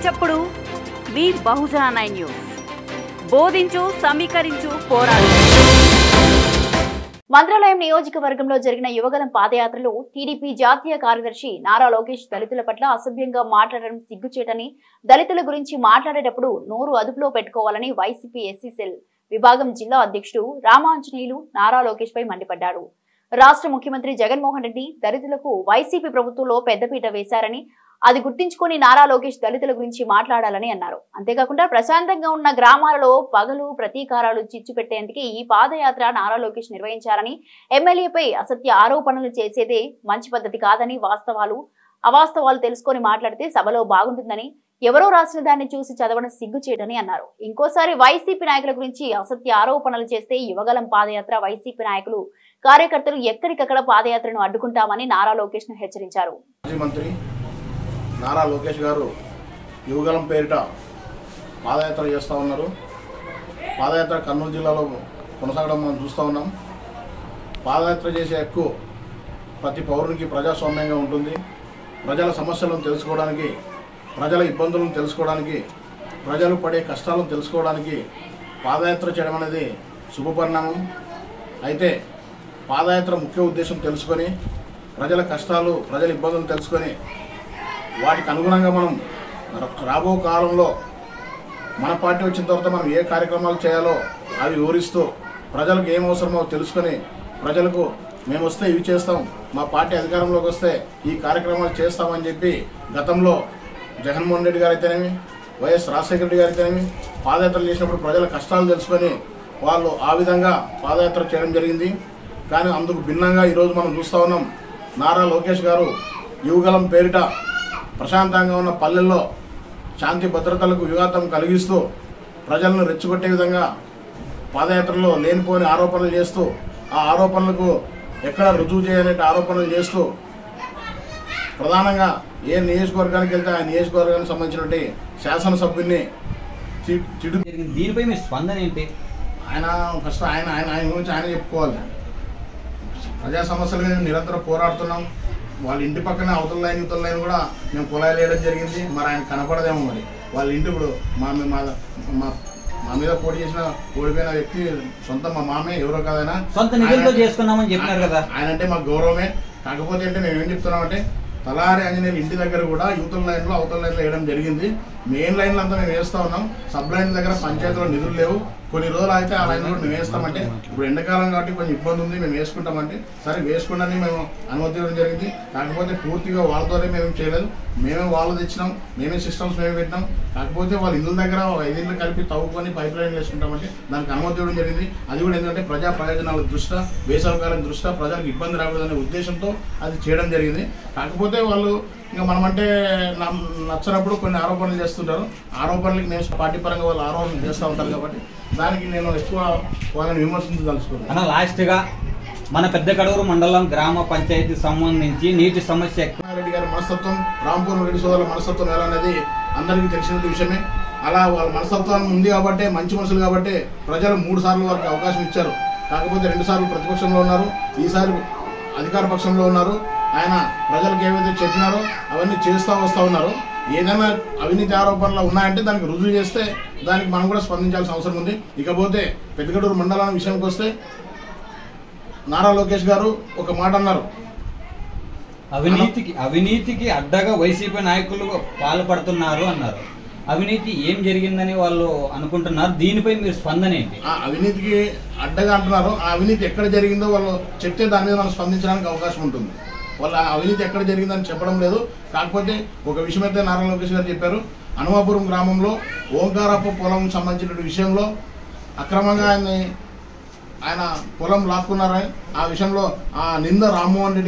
చప్పుడు మీ బహుజన nine news బోధించు సమీకరించు పోరాడు మంత్రాలయం నియోజకవర్గంలో జరిగిన యువగలం పాదయాత్రలో టీడీపీ జాతీయ కార్యదర్శి నారా లోకేష్ దళితుల పట్ల అసభ్యంగా మాట్లాడడం సిగ్గుచేటని దళితుల గురించి మాట్లాడేటప్పుడు నోరు అదుపులో పెట్టుకోవాలని వైసీపీ ఎస్సీ సెల్ విభాగం జిల్లా అధ్యక్షుడు రామాంజనేయులు నారా లోకేష్ పై మండిపడ్డారు రాష్ట్ర ముఖ్యమంత్రి జగన్మోహన్ రెడ్డి దళితులకు వైసీపీ ప్రభుత్వంలో పెద్దపీట వేశారని అది గుర్తించుకొని నారా లోకేష్ దళితుల గురించి మాట్లాడాలని అన్నారు అంతేకాకుండా ప్రశాంతంగా ఉన్న గ్రామాలలో పగలు ప్రతీకారాలు చిచ్చు పెట్టేందుకు ఈ పాదయాత్ర నారా లోకేష్ నిర్వహించారని ఎమ్మెల్యేపై అసత్య ఆరోపణలు చేసేదే మంచి పద్ధతి కాదని వాస్తవాలు అవాస్తవాలు తెలుసుకొని మాట్లాడితే సభలో బాగుంటుందని ఎవరో రాసిన దాన్ని చూసి చదవడం సిగ్గుచేటని అన్నారు ఇంకోసారి వైసీపీ నాయకుల గురించి అసత్య ఆరోపణలు చేస్తే యువగలం పాదయాత్ర వైసీపీ నాయకులు కార్యకర్తలు ఎక్కడికక్కడ పాదయాత్రను అడ్డుకుంటామని నారా లోకేష్ ను హెచ్చరించారు మాజీ మంత్రి నారా లోకేష్ గారు యువగలం పేరిట పాదయాత్ర చేస్తూ ఉన్నారు పాదయాత్ర కర్నూలు జిల్లాలో కొనసాగడం మనం చూస్తూ ఉన్నాం పాదయాత్ర చేసే హక్కు ప్రతి పౌరునికి ప్రజాస్వామ్యంగా ఉంటుంది ప్రజల సమస్యలను తెలుసుకోవడానికి ప్రజల ఇబ్బందులను తెలుసుకోవడానికి ప్రజలు పడే కష్టాలను తెలుసుకోవడానికి పాదయాత్ర చేయడం అనేది శుభపరిణామం అయితే పాదయాత్ర ముఖ్య ఉద్దేశం తెలుసుకొని ప్రజల కష్టాలు ప్రజల ఇబ్బందులు తెలుసుకొని వాటికి అనుగుణంగా మనం ర- రాబో కాలంలో మన పార్టీ వచ్చిన తర్వాత మనం ఏ కార్యక్రమాలు చేయాలో అవి వివరిస్తూ ప్రజలకు ఏం అవసరమో తెలుసుకొని ప్రజలకు మేము వస్తే ఇవి చేస్తాం మా పార్టీ అధికారంలోకి వస్తే ఈ కార్యక్రమాలు చేస్తామని చెప్పి గతంలో జగన్మోహన్ రెడ్డి గారు అయితేనేమి వైఎస్ రాజశేఖర రెడ్డి గారు అయితేనేమి పాదయాత్రలు చేసినప్పుడు ప్రజల కష్టాలు తెలుసుకొని వాళ్ళు ఆ విధంగా పాదయాత్ర చేయడం జరిగింది కానీ అందుకు భిన్నంగా ఈరోజు మనం చూస్తూ ఉన్నాం నారా లోకేష్ గారు యువగలం పేరిట ప్రశాంతంగా ఉన్న పల్లెల్లో శాంతి భద్రతలకు విఘాతం కలిగిస్తూ ప్రజలను రెచ్చగొట్టే విధంగా పాదయాత్రలో లేనిపోని ఆరోపణలు చేస్తూ ఆ ఆరోపణలకు ఎక్కడ రుజువు చేయనే ఆరోపణలు చేస్తూ ప్రధానంగా ఏ నియోజకవర్గానికి వెళ్తే ఆ నియోజకవర్గానికి సంబంధించినటువంటి శాసనసభ్యుల్ని తి- తిడు జరిగింది దీనిపై మీ స్పందన ఏంటి ఆయన ఫస్ట్ ఆయన ఆయన ఆయన గురించి ఆయన చెప్పుకోవాలి ప్రజా సమస్యల మీద నిరంతరం పోరాడుతున్నాం వాళ్ళ ఇంటి పక్కన అవతల లైన్ ఇవతల లైన్ కూడా మేము కుళాయిలు వేయడం జరిగింది మరి ఆయన కనపడదేమో మరి వాళ్ళ ఇంటి ఇప్పుడు మా మీ- మా మా మా మీద పోటీ చేసిన ఓడిపోయిన వ్యక్తి సొంత మా మామే ఎవరో కాదైనా సొంత నిధులతో చేసుకున్నామని చెప్పినారు కదా ఆయన అంటే మాకు గౌరవమే కాకపోతే అంటే మేము ఏం చెప్తున్నామంటే తలారి ఆంజనేయులు ఇంటి దగ్గర కూడా యువతల లైన్లో అవతల లైన్లో వేయడం జరిగింది మెయిన్ లైన్లో అంతా మేము వేస్తా ఉన్నాం సబ్ లైన్ దగ్గర పంచాయతీలో నిధులు లేవు కొన్ని రోజులు అయితే ఆ లైన్ కూడా మేము వేస్తామంటే ఇప్పుడు ఎండాకాలం కాబట్టి కొంచెం ఇబ్బంది ఉంది మేము వేసుకుంటామంటే సరే వేసుకుంటానని మేము అనుమతి ఇవ్వడం జరిగింది కాకపోతే పూర్తిగా వాళ్ళతోనే మేము చేయలేదు మేమే వాళ్ళు తెచ్చినాం మేమే సిస్టమ్స్ మేమే పెట్టినాం కాకపోతే వాళ్ళ ఇళ్ళ దగ్గర ఒక ఐదిళ్ళు కలిపి తవ్వుకొని పైప్ లైన్ వేసుకుంటామంటే దానికి అనుమతి ఇవ్వడం జరిగింది అది కూడా ఏంటంటే ప్రజా ప్రయోజనాల దృష్ట్యా వేసవకాలం దృష్ట్యా ప్రజలకు ఇబ్బంది రాకూడదనే ఉద్దేశంతో అది చేయడం జరిగింది కాకపోతే వాళ్ళు ఇంకా మనమంటే నమ్- నచ్చనప్పుడు కొన్ని ఆరోపణలు చేస్తుంటారు ఆరోపణలకి నేను పార్టీ పరంగా వాళ్ళు ఆరోపణలు చేస్తూ ఉంటారు కాబట్టి దానికి నేను ఎక్కువ వాళ్ళని విమర్శించదలుచుకున్నాను అన్న లాస్ట్ గా మన పెద్ద కడూరు మండలం గ్రామ పంచాయతీ సంబంధించి నీటి సమస్య ఎక్కువ రెడ్డి గారి మనస్తత్వం రాంపూర్ రెడ్డి సోదరుల మనస్తత్వం ఎలా అనేది అందరికీ తెలిసిన విషయమే అలా వాళ్ళ మనస్తత్వం ఉంది కాబట్టి మంచి మనుషులు కాబట్టి ప్రజలు మూడు సార్లు వారికి అవకాశం ఇచ్చారు కాకపోతే రెండు సార్లు ప్రతిపక్షంలో ఉన్నారు ఈసారి అధికార పక్షంలో ఉన్నారు ఆయన ప్రజలకు ఏవైతే చెప్పినారో అవన్నీ చేస్తూ వస్తూ ఉన్నారు ఏదైనా అవినీతి ఆరోపణలు ఉన్నాయంటే దానికి రుజువు చేస్తే దానికి మనం కూడా స్పందించాల్సిన అవసరం ఉంది ఇకపోతే పెద్దగడూరు మండలం విషయానికి వస్తే నారా లోకేష్ గారు ఒక మాట అన్నారు అవినీతికి అవినీతికి అడ్డగా వైసీపీ నాయకులు పాల్పడుతున్నారు అన్నారు అవినీతి ఏం జరిగిందని వాళ్ళు అనుకుంటున్నారు దీనిపై మీరు స్పందన ఏంటి ఆ అవినీతికి అడ్డగా అంటున్నారు ఆ అవినీతి ఎక్కడ జరిగిందో వాళ్ళు చెప్తే దాని మీద మనం స్పందించడానికి అవకాశం ఉంటుంది వాళ్ళ ఆ అవినీతి ఎక్కడ జరిగిందని చెప్పడం లేదు కాకపోతే ఒక విషయం అయితే నారా లోకేష్ గారు చెప్పారు హనుమాపురం గ్రామంలో ఓంకారప్ప పొలం సంబంధించిన విషయంలో అక్రమంగా ఆయన్ని ఆయన పొలం లాక్కున్నారని ఆ విషయంలో ఆ నింద రామ్మోహన్ రెడ్డి